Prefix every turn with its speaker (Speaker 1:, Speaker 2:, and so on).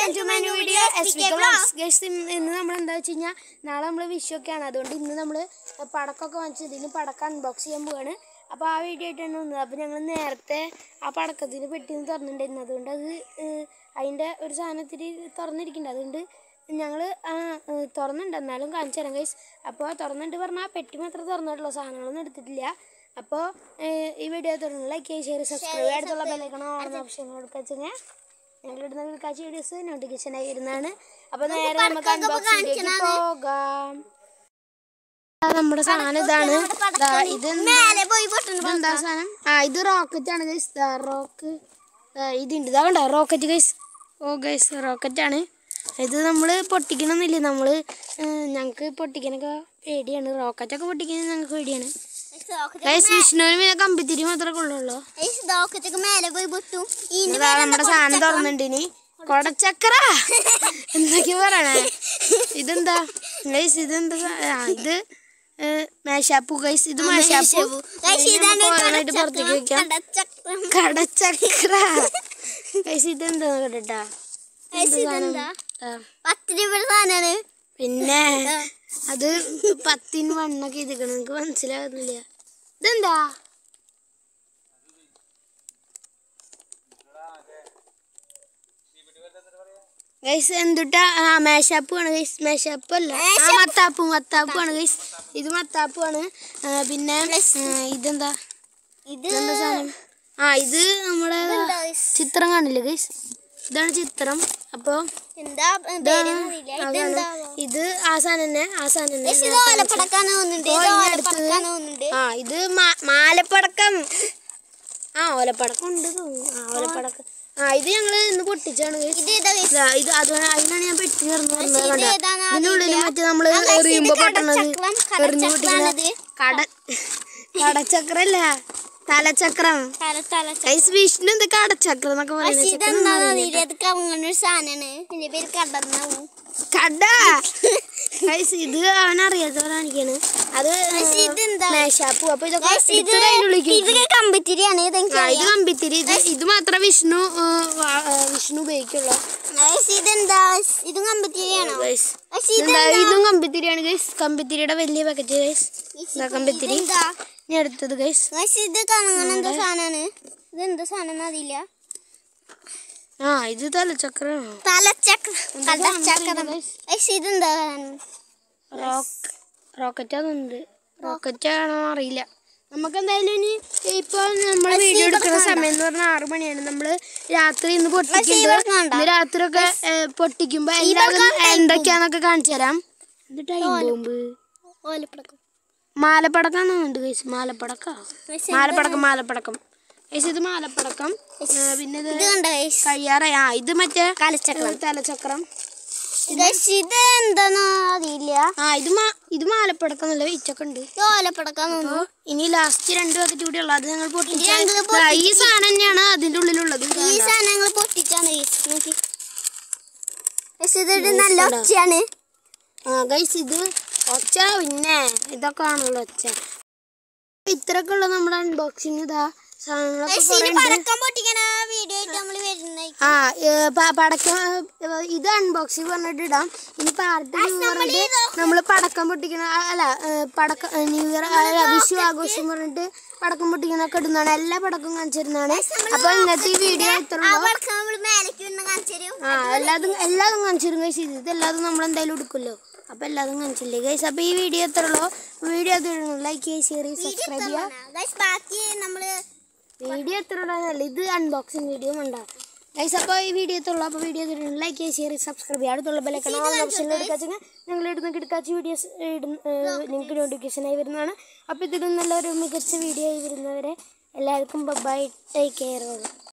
Speaker 1: Welcome to my new video S V vlogs guys ഇന്ന് നമ്മൾ എന്താ വെച്ച് കഴിഞ്ഞാൽ നാളെ നമ്മൾ വിഷുവൊക്കെയാണ് അതുകൊണ്ട് ഇന്ന് നമ്മൾ പടക്കമൊക്കെ വാങ്ങിച്ച് ഇതിന് പടക്കം അൺബോക്സ് ചെയ്യാൻ പോവാണ് അപ്പോൾ ആ വീഡിയോ ആയിട്ടാണ് വന്നത് അപ്പോൾ ഞങ്ങൾ നേരത്തെ ആ പടക്കത്തിന് പെട്ടിന്ന് തുറന്നിട്ടുണ്ടായിരുന്നു അതുകൊണ്ട് അത് ഏഹ്, അതിൻ്റെ ഒരു സാധനത്തിന് തുറന്നിരിക്കുന്നുണ്ട് അതുകൊണ്ട് ഞങ്ങൾ തുറന്നുണ്ട് എന്നാലും കാണിച്ചു തരാം ഗൈസ് അപ്പോൾ തുറന്നിട്ട് പറഞ്ഞാൽ പെട്ടി മാത്രമേ തുറന്നിട്ടുള്ളൂ സാധനങ്ങളൊന്നും എടുത്തിട്ടില്ല അപ്പോൾ ഈ വീഡിയോ തുറന്ന് ലൈക്ക് ചെയ്യുക ഷെയർ സബ്സ്ക്രൈബ് അടുത്തുള്ള ബെല്ലൈക്കണം ഓൺ ഓപ്ഷൻ കൊടുക്കുക വെച്ചാൽ ഞങ്ങളിടുന്ന വിൽക്കാച്ച വീഡിയോസ് നോട്ടിഫിക്കേഷനായി വരുന്നതാണ് അപ്പോൾ നേരെ നമുക്ക് അൺബോക്സ് വീഡിയോക്ക് പോകാം ആ, നമ്മുടെ സാധനം ഇതാണ് ദാ ഇത്
Speaker 2: മേലെ പോയി പൊട്ടണം
Speaker 1: ഇതെന്താ സാധനം ആ ഇത് റോക്കറ്റ് ആണ് ഗൈസ് റോക്ക് ഇതുണ്ട് ഇതാ കണ്ടോ റോക്കറ്റ് ഗൈസ് ഓ ഗൈസ് റോക്കറ്റ് ആണ് ഇത് നമ്മൾ പൊട്ടിക്കണമെന്നില്ല നമ്മൾ ഞങ്ങൾക്ക് പൊട്ടിക്കാനൊക്കെ പേടിയാണ് റോക്കറ്റൊക്കെ പൊട്ടിക്കാൻ ഞങ്ങൾക്ക് പേടിയാണ് ഗൈസ് വിഷ്ണുവിന് പിന്നെ കമ്പിത്തിരി മാത്രമേ കൊള്ളുള്ളൂ
Speaker 2: ഡോക്കറ്റൊക്കെ മേലെ പോയി പൊട്ടും
Speaker 1: ഇതാ നമ്മുടെ സാധനം തുറന്നിട്ടുണ്ട് ഇനി കൊടച്ചക്ര എന്തൊക്കെയാ പറയണേ ഇതെന്താ ഗൈസ് ഇതെന്താ സാ- ആ, ഇത് മേശാപ്പു ഗൈസ് ഇത് മേശാപ്പു ഓരോന്നായിട്ട് പുറത്തേക്ക് വെക്കാം കടച്ചക്ര ഗൈസ് ഇതെന്താ കേട്ടാ
Speaker 2: ഇതെന്താ പത്ത് രൂപയുടെ സാധനമാണ്
Speaker 1: പിന്നെ അത് പത്തിന് വണ്ണൊക്കെ ചെയ്തിക്കണം നിനക്ക് മനസ്സിലാകുന്നില്ല ഇതെന്താ ഗൈസ് എന്തുട്ടാ ആ മേശാപ്പ് ആണ് ഗൈസ് മേശാപ്പ് അല്ല ആ മത്താപ്പ് മത്താപ്പ് ആണ് ഗൈസ് ഇത് മത്താപ്പ് ആണ് ആ, പിന്നെ ആ, ഇതെന്താ
Speaker 2: ഇത്
Speaker 1: ഇതെന്താ സാധനം ആ ഇത് നമ്മുടെ
Speaker 2: ഇതെന്താ guys?
Speaker 1: ചിത്രം കാണില്ലേ ഗൈസ് ഇതാണ് ചിത്രം അപ്പോൾ
Speaker 2: എന്താ പേരൊന്നറിയില്ല ഇതെന്താ
Speaker 1: ഇത് ആ സാധനം തന്നെ ആ സാധനം തന്നെ
Speaker 2: ഇത് ഓലപ്പടക്കാന്ന് തോന്നുന്നുണ്ട് ഇത്
Speaker 1: ഓ, ഇനി അടുത്തത്.
Speaker 2: ഓലപ്പടക്കാന്ന് തോന്നുന്നുണ്ട്
Speaker 1: ആ ഇത് മാ- മാലപ്പടക്കം ആ ഓലപ്പടക്കം ഉണ്ട് തോന്നുന്നു ആ ഓലപ്പടക്കം ആ ഇത് ഞങ്ങള് ഇന്ന് പൊട്ടിച്ചാണ് guys.
Speaker 2: ഇത് ഏതാ guys?
Speaker 1: ഇതാ, ഇത് അതുകൊണ്ട് അതിനാണ് ഞാൻ പെട്ടി തുറന്നു പറഞ്ഞത്
Speaker 2: ഇത്
Speaker 1: കണ്ടോ?
Speaker 2: ഏതാന്ന്
Speaker 1: ഇതിനുള്ളിൽ
Speaker 2: അറിയില്ല.
Speaker 1: മറ്റേ നമ്മള്
Speaker 2: ആ, guys, ഇത്
Speaker 1: എറിയുമ്പോ പൊട്ടണത്
Speaker 2: കടച്ചക്രം,
Speaker 1: എറിഞ്ഞു പൊട്ടിക്കുന്ന
Speaker 2: കടച്ചക്രാണിത്.
Speaker 1: കട കടച്ചക്രല്ല തലച്ചക്രം
Speaker 2: തല തല
Speaker 1: ഗൈസ് വിഷ്ണു എന്താ കടച്ചക്രം എന്നൊക്കെ
Speaker 2: പക്ഷെ
Speaker 1: പറയുന്നത് ചക്രം
Speaker 2: ഇതെന്താ
Speaker 1: ഒന്നും അറിയില്ല.
Speaker 2: അറിയില്ല ഇത് കവങ്ങനെ ഒരു സാധനമാണ് എന്റെ പേര് കടന്നാവും
Speaker 1: കട ഗൈസ് ഇത് അവനറിയാത്തവരാണിക്കാണ് അത്
Speaker 2: പക്ഷെ ഇതെന്താ?
Speaker 1: മേശാപ്പു അപ്പൊ ഇതൊക്കെ
Speaker 2: Guys, ഇത്
Speaker 1: എടുത്തിട്ട് അതിൻ്റെ ഉള്ളിലേക്ക്
Speaker 2: ഇത് കമ്പിത്തിരിയാണ് ഇതെനിക്ക്
Speaker 1: ആ, ഇത് കമ്പിത്തിരി ഇത് ഇത് മാത്രം വിഷ്ണു ആ, വാ- ആ, വിഷ്ണു ഉപയോഗിക്കുള്ളൂ
Speaker 2: ഗൈസ് ഇതെന്താ ഇതും കമ്പിത്തിരിയാണോ
Speaker 1: ഗൈസ്
Speaker 2: പക്ഷെ
Speaker 1: ഇതെന്താ
Speaker 2: ഇതെന്താ
Speaker 1: ഇതും കമ്പിത്തിരിയാണ് ഗൈസ് കമ്പിത്തിരിയുടെ വലിയ പാക്കറ്റ് ഗൈസ് ഇതാ കമ്പിത്തിരി
Speaker 2: ഇതെന്താ
Speaker 1: ഇനി അടുത്തത് ഗൈസ്
Speaker 2: ഗൈസ് ഇത് കണങ്ങണ എന്തോ സാധനമാണ് ഇതെന്താ സാധനം അറിയില്ല
Speaker 1: ആ ഇത് തലച്ചക്രമാണോ
Speaker 2: തലച്ചക്ര
Speaker 1: എന്താ സാധനം
Speaker 2: തലച്ചക്രം
Speaker 1: അറിയില്ല, guys.
Speaker 2: ഗൈസ് ഇതെന്താ സാധനം?
Speaker 1: റോക്ക് റോക്കറ്റ് അതുണ്ട് റോക്കറ്റ് ആണോ അറിയില്ല നമുക്ക് എന്തായാലും ഇനി ഇപ്പൊ നമ്മൾ വീഡിയോ എടുക്കുന്ന സമയം എന്ന് പറഞ്ഞാൽ ആറു മണിയാണ് നമ്മള് രാത്രി ഇന്ന്
Speaker 2: ഇവിടെ
Speaker 1: പൊട്ടിക്കുമ്പോ
Speaker 2: കണ്ടോ?
Speaker 1: ഇന്ന് രാത്രി ഒക്കെ പൊട്ടിക്കുമ്പോ എല്ലാവരും എന്തൊക്കെയാന്നൊക്കെ കാണിച്ചു തരാം ഇത് ടൈം ബോംബ്
Speaker 2: ഓലപ്പടക്കം
Speaker 1: മാലപ്പടക്കം ഉണ്ട് ഗൈസ് മാലപ്പടക്ക
Speaker 2: ഗൈസ്
Speaker 1: മാലപ്പടക്കം മാലപ്പടക്കം ഗൈസ് ഇത് മാലപ്പടക്കം ആ, പിന്നെ ഇത്
Speaker 2: ഇത് കണ്ട ഗൈസ്
Speaker 1: കഴിയാറായി ആ ഇത് മറ്റേ
Speaker 2: കലച്ചക്രം
Speaker 1: ഏ, തലച്ചക്രം
Speaker 2: ഗൈസ് ഇത് എന്താന്ന് അറിയില്ല
Speaker 1: ആ ഇത് മാ ഇത് മാലപ്പടക്കം നല്ല വെയിറ്റൊക്കെ ഉണ്ട്
Speaker 2: ഇത് ഓലപ്പടക്കം തോന്നുന്നു
Speaker 1: ഇനി ലാസ്റ്റ് രണ്ട് പാക്കറ്റ് കൂടി ഉള്ളത് അത് ഞങ്ങൾ പൊട്ടിച്ച
Speaker 2: ഞങ്ങള്
Speaker 1: ദാ, ഈ സാധനം തന്നെയാണ് അതിന്റെ ഉള്ളിലുള്ളത് ഇത്
Speaker 2: ഈ
Speaker 1: കണ്ടോ?
Speaker 2: സാധനങ്ങൾ പൊട്ടിച്ചാണ് ഗൈസ് നോക്കി ഗൈസ് ഇതൊരു
Speaker 1: Guys,
Speaker 2: നല്ല
Speaker 1: കണ്ടോ?
Speaker 2: ഒച്ചയാണ്
Speaker 1: ആ ഗൈസ് ഇത് ഒച്ച പിന്നെ ഇതൊക്കെ ആണല്ലോ ഒച്ച ഇത്രയൊക്കെ ഉള്ള നമ്മുടെ അൺബോക്സിങ് ഇതാ സാധനങ്ങളൊക്കെ
Speaker 2: ഗൈസ്
Speaker 1: കുറേ
Speaker 2: ഇത്
Speaker 1: ഉണ്ട്
Speaker 2: പടക്കം പൊട്ടിക്കണ വീഡിയോ ആയിട്ട് നമ്മൾ വരുന്നത്
Speaker 1: ആ ഏ, പ- പടക്കം ഏ, ഇത് അൺബോക്സിങ് പറഞ്ഞിട്ട് ഇടാം ഇനി പാർട്ടി പറഞ്ഞിട്ട് നമ്മൾ പടക്കം പൊട്ടിക്കണ ആ, അല്ല ഏ, പടക്കം ഏ, ന്യൂ ഇയർ അല്ല വിഷു ആഘോഷം പറഞ്ഞിട്ട് പടക്കം പൊട്ടിക്കണൊക്കെ ഇടുന്നതാണ് എല്ലാ പടക്കവും കാണിച്ചിരുന്നതാണ് അപ്പൊ ഇന്നത്തെ ഈ വീഡിയോ ഇത്ര
Speaker 2: ആ
Speaker 1: ഉള്ളൂ
Speaker 2: പടക്കം നമ്മൾ മേലേക്ക് വീണ് കാണിച്ചു തരും
Speaker 1: ആ എല്ലാതും എല്ലാതും കാണിച്ചിരും ഗൈസ് ഇത് എല്ലാതും നമ്മൾ എന്തായാലും എടുക്കുമല്ലോ അപ്പൊ എല്ലാതും കാണിച്ചില്ലേ ഗൈസ് അപ്പൊ ഈ വീഡിയോ എത്ര ഉള്ളൂ വീഡിയോ ലൈക്ക് ചെയ്യുക ഷെയർ ചെയ്യുക സബ്സ്ക്രൈബ് ചെയ്യുക
Speaker 2: ഗൈസ് ബാക്കി നമ്മള്
Speaker 1: വീഡിയോ എത്ര ഉള്ളതല്ല ഇത് അൺബോക്സിങ് വീഡിയോ ഉണ്ടാ ഗൈസ് അപ്പോൾ ഈ വീഡിയോ എത്തുള്ളൂ അപ്പോൾ വീഡിയോ ലൈക്ക് ചെയ്യുക ഷെയർ ചെയ്യുക സബ്സ്ക്രൈബ് ചെയ്യുക അടുത്തുള്ള ബെല്ലൈക്കൺ ഓൺ ഓപ്ഷനിൽ എടുക്കാച്ചെങ്കിൽ ഞങ്ങൾ ഇടുന്ന കിടക്കാച്ച വീഡിയോസ് നിങ്ങൾക്ക് നോട്ടിഫിക്കേഷനായി വരുന്നതാണ് അപ്പോൾ ഇതിലും നല്ലൊരു മികച്ച വീഡിയോ ആയി വരുന്നവരെ എല്ലാവർക്കും ബൈ ടേക്ക് കെയർ